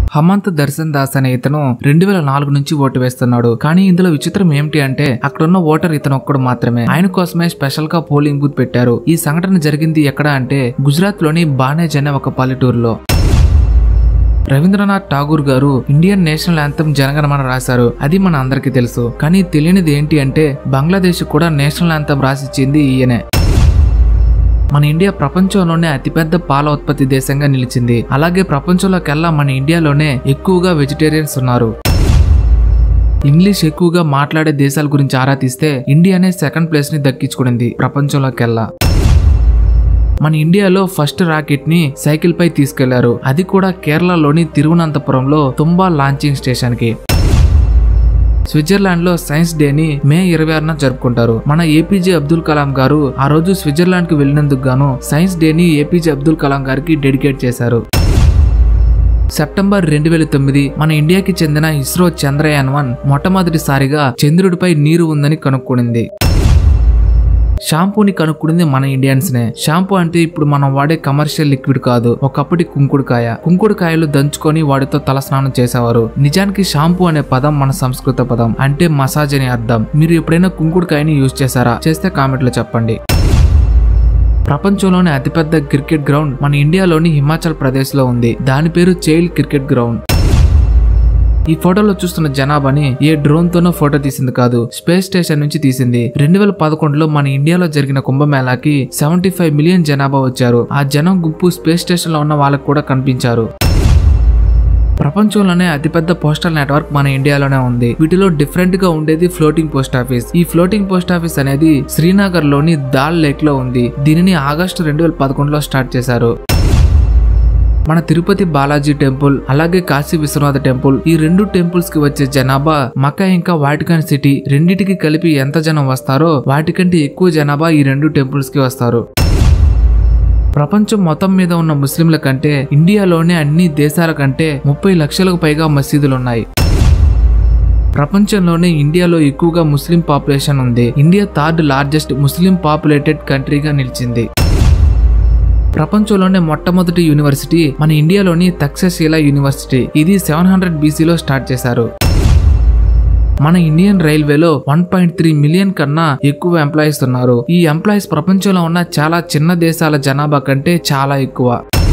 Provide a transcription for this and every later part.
హమంత్ దర్శన్ దాస్ అనే ఇతను రెండు వేల నాలుగు నుంచి ఓటు వేస్తున్నాడు కానీ ఇందులో విచిత్రం ఏమిటి అంటే అక్కడున్న ఓటర్ ఇతను ఒక్కడు మాత్రమే ఆయన కోసమే స్పెషల్ గా పోలింగ్ బూత్ పెట్టారు ఈ సంఘటన జరిగింది ఎక్కడ అంటే గుజరాత్ లోని బానేజ్ అనే ఒక పల్లెటూరులో రవీంద్రనాథ్ ఠాగూర్ గారు ఇండియన్ నేషనల్ యాంథమ్ జనగణమన రాశారు అది మన అందరికీ తెలుసు కానీ తెలియనిది ఏంటి అంటే బంగ్లాదేశ్ కూడా నేషనల్ యాంథమ్ రాసిచ్చింది ఈయనే మన ఇండియా ప్రపంచంలోనే అతిపెద్ద పాల ఉత్పత్తి దేశంగా నిలిచింది అలాగే ప్రపంచంలోకెల్లా మన ఇండియాలోనే ఎక్కువగా వెజిటేరియన్స్ ఉన్నారు ఇంగ్లీష్ ఎక్కువగా మాట్లాడే దేశాల గురించి ఆరా తీస్తే ఇండియానే సెకండ్ ప్లేస్ ని దక్కించుకునింది ప్రపంచంలోకెల్లా మన ఇండియాలో ఫస్ట్ రాకెట్ ని సైకిల్ పై తీసుకెళ్లారు అది కూడా కేరళలోని తిరువనంతపురంలో తుంబా లాంచింగ్ స్టేషన్ కి స్విట్జర్లాండ్ లో సైన్స్ డే ని మే ఇరవై ఆరున జరుపుకుంటారు మన ఏపీజే అబ్దుల్ కలాం గారు ఆ రోజు స్విట్జర్లాండ్ కి వెళ్ళినందుకు గాను సైన్స్ డే ని ఏపీజే అబ్దుల్ కలాం గారికి డెడికేట్ చేశారు సెప్టెంబర్ రెండు వేల తొమ్మిది మన ఇండియాకి చెందిన ఇస్రో చంద్రయాన్ వన్ మొట్టమొదటిసారిగా చంద్రుడిపై నీరు ఉందని కనుక్కొనింది షాంపూని కనుక్కునింది మన ఇండియన్స్ నే షాంపూ అంటే ఇప్పుడు మనం వాడే కమర్షియల్ లిక్విడ్ కాదు ఒకప్పటి కుంకుడుకాయ కుంకుడుకాయలు దంచుకొని వాటితో తలస్నానం చేసేవారు నిజానికి షాంపూ అనే పదం మన సంస్కృత పదం అంటే మసాజ్ అని అర్థం మీరు ఎప్పుడైనా కుంకుడుకాయని యూజ్ చేశారా చేస్తే కామెంట్లో చెప్పండి ప్రపంచంలోనే అతిపెద్ద క్రికెట్ గ్రౌండ్ మన ఇండియాలోని హిమాచల్ ప్రదేశ్ లో ఉంది దాని పేరు చైల్డ్ క్రికెట్ గ్రౌండ్ ఈ ఫోటోలో చూస్తున్న జనాభాని ఏ డ్రోన్ తోనో ఫోటో తీసింది కాదు స్పేస్ స్టేషన్ నుంచి తీసింది రెండు వేల పదకొండులో మన ఇండియాలో జరిగిన కుంభమేళాకి సెవెంటీ ఫైవ్ మిలియన్ జనాభా వచ్చారు ఆ జనం గుంపు స్పేస్ స్టేషన్ లో ఉన్న వాళ్ళకు కూడా కనిపించారు ప్రపంచంలోనే అతిపెద్ద పోస్టల్ నెట్వర్క్ మన ఇండియాలోనే ఉంది వీటిలో డిఫరెంట్ గా ఉండేది ఫ్లోటింగ్ పోస్ట్ ఆఫీస్ ఈ ఫ్లోటింగ్ పోస్ట్ ఆఫీస్ అనేది శ్రీనగర్ లోని దాల్ లేక్ లో ఉంది దీనిని ఆగస్టు రెండు వేల పదకొండులో స్టార్ట్ చేశారు మన తిరుపతి బాలాజీ టెంపుల్ అలాగే కాశీ విశ్వనాథ టెంపుల్ ఈ రెండు టెంపుల్స్ కి వచ్చే జనాభా మక్కా ఇంకా వాటికన్ సిటీ రెండిటికి కలిపి ఎంత జనం వస్తారో వాటికంటే ఎక్కువ జనాభా ఈ రెండు టెంపుల్స్ కి వస్తారు ప్రపంచం మొత్తం మీద ఉన్న ముస్లింల కంటే ఇండియాలోనే అన్ని దేశాల కంటే ముప్పై లక్షలకు పైగా మసీదులున్నాయి ప్రపంచంలోనే ఇండియాలో ఎక్కువగా ముస్లిం పాపులేషన్ ఉంది India third largest Muslim populated కంట్రీగా నిలిచింది ప్రపంచంలోనే మొట్టమొదటి యూనివర్సిటీ మన ఇండియాలోని తక్షశీల యూనివర్సిటీ ఇది సెవెన్ హండ్రెడ్ బీసీలో స్టార్ట్ చేశారు మన ఇండియన్ రైల్వేలో వన్ పాయింట్ త్రీ మిలియన్ కన్నా ఎక్కువ ఎంప్లాయీస్ ఉన్నారు ఈ ఎంప్లాయీస్ ప్రపంచంలో ఉన్న చాలా చిన్న దేశాల జనాభా కంటే చాలా ఎక్కువ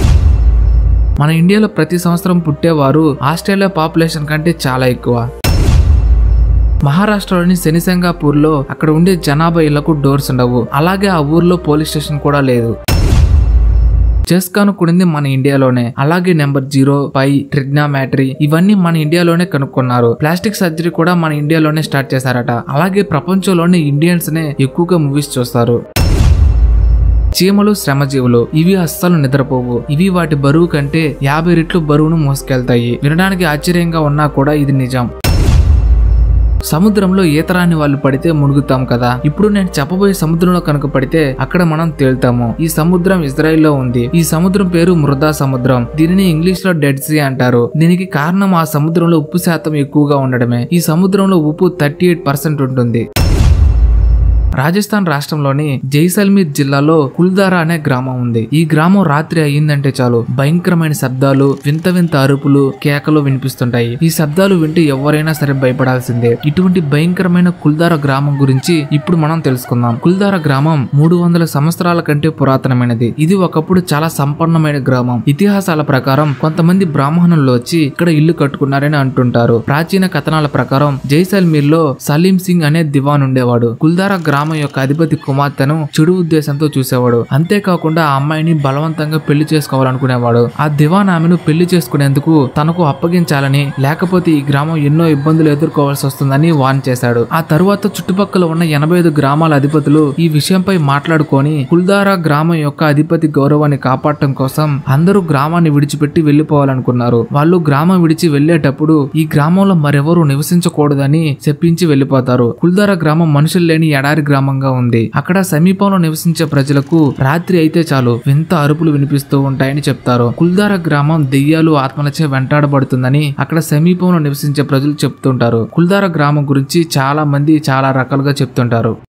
మన ఇండియాలో ప్రతి సంవత్సరం పుట్టేవారు ఆస్ట్రేలియా పాపులేషన్ కంటే చాలా ఎక్కువ మహారాష్ట్రలోని శనిసింగాపూర్లో అక్కడ ఉండే జనాభా ఇళ్లకు డోర్స్ ఉండవు అలాగే ఆ ఊర్లో పోలీస్ స్టేషన్ కూడా లేదు చెస్ కనుక్కునింది మన ఇండియాలోనే అలాగే నెంబర్ జీరో పై ట్రిగ్నామాట్రీ ఇవన్నీ మన ఇండియాలోనే కనుక్కున్నారు ప్లాస్టిక్ సర్జరీ కూడా మన ఇండియాలోనే స్టార్ట్ చేశారట అలాగే ప్రపంచంలోని ఇండియన్స్ నే ఎక్కువగా మూవీస్ చూస్తారు చీమలు శ్రమజీవులు ఇవి అస్సలు నిద్రపోవు ఇవి వాటి బరువు కంటే యాభై రెట్లు బరువును మోసుకెళ్తాయి వినడానికి ఆశ్చర్యంగా ఉన్నా కూడా ఇది నిజం సముద్రంలో ఈతరాని వాళ్ళు పడితే మునుగుతాం కదా ఇప్పుడు నేను చెప్పబోయే సముద్రంలో కనుక పడితే అక్కడ మనం తేలుతాము ఈ సముద్రం ఇజ్రాయిల్లో ఉంది ఈ సముద్రం పేరు మృదా సముద్రం దీనిని ఇంగ్లీష్ లో డెడ్ సీ అంటారు దీనికి కారణం ఆ సముద్రంలో ఉప్పు శాతం ఎక్కువగా ఉండడమే ఈ సముద్రంలో ఉప్పు థర్టీ ఎయిట్ పర్సెంట్ ఉంటుంది రాజస్థాన్ రాష్ట్రంలోని జైసల్మీర్ జిల్లాలో కుల్దారా అనే గ్రామం ఉంది ఈ గ్రామం రాత్రి అయ్యిందంటే చాలు భయంకరమైన శబ్దాలు వింత వింత అరుపులు కేకలు వినిపిస్తుంటాయి ఈ శబ్దాలు వింటే ఎవరైనా సరే భయపడాల్సిందే ఇటువంటి భయంకరమైన కుల్దారా గ్రామం గురించి ఇప్పుడు మనం తెలుసుకుందాం కుల్దారా గ్రామం మూడు వందల సంవత్సరాల కంటే పురాతనమైనది ఇది ఒకప్పుడు చాలా సంపన్నమైన గ్రామం ఇతిహాసాల ప్రకారం కొంతమంది బ్రాహ్మణులు వచ్చి ఇక్కడ ఇల్లు కట్టుకున్నారని అంటుంటారు ప్రాచీన కథనాల ప్రకారం జైసల్మీర్ లో సలీం సింగ్ అనే దివాన్ ఉండేవాడు కుల్దారా గ్రామం యొక్క అధిపతి కుమార్తెను చెడు ఉద్దేశంతో చూసేవాడు అంతేకాకుండా ఆ అమ్మాయిని బలవంతంగా పెళ్లి చేసుకోవాలనుకునేవాడు ఆ దివాన్ ఆమెను పెళ్లి చేసుకునేందుకు తనకు అప్పగించాలని లేకపోతే ఈ గ్రామం ఎన్నో ఇబ్బందులు ఎదుర్కోవాల్సి వస్తుందని వార్న్ చేశాడు ఆ తరువాత చుట్టుపక్కల ఉన్న ఎనభై ఐదు గ్రామాల అధిపతులు ఈ విషయంపై మాట్లాడుకొని కుల్దారా గ్రామం యొక్క అధిపతి గౌరవాన్ని కాపాడటం కోసం అందరూ గ్రామాన్ని విడిచిపెట్టి వెళ్లిపోవాలనుకున్నారు వాళ్ళు గ్రామం విడిచి వెళ్లేటప్పుడు ఈ గ్రామంలో మరెవరూ నివసించకూడదని చెప్పించి వెళ్లిపోతారు కుల్దారా గ్రామం మనుషులు లేని ఎడారి గ్రామంగా ఉంది అక్కడ సమీపంలో నివసించే ప్రజలకు రాత్రి అయితే చాలు వింత అరుపులు వినిపిస్తూ ఉంటాయని చెప్తారు కుల్దారా గ్రామం దెయ్యాలు ఆత్మలచే వెంటాడబడుతుందని అక్కడ సమీపంలో నివసించే ప్రజలు చెప్తుంటారు కుల్దారా గ్రామం గురించి చాలా మంది చాలా రకాలుగా చెప్తుంటారు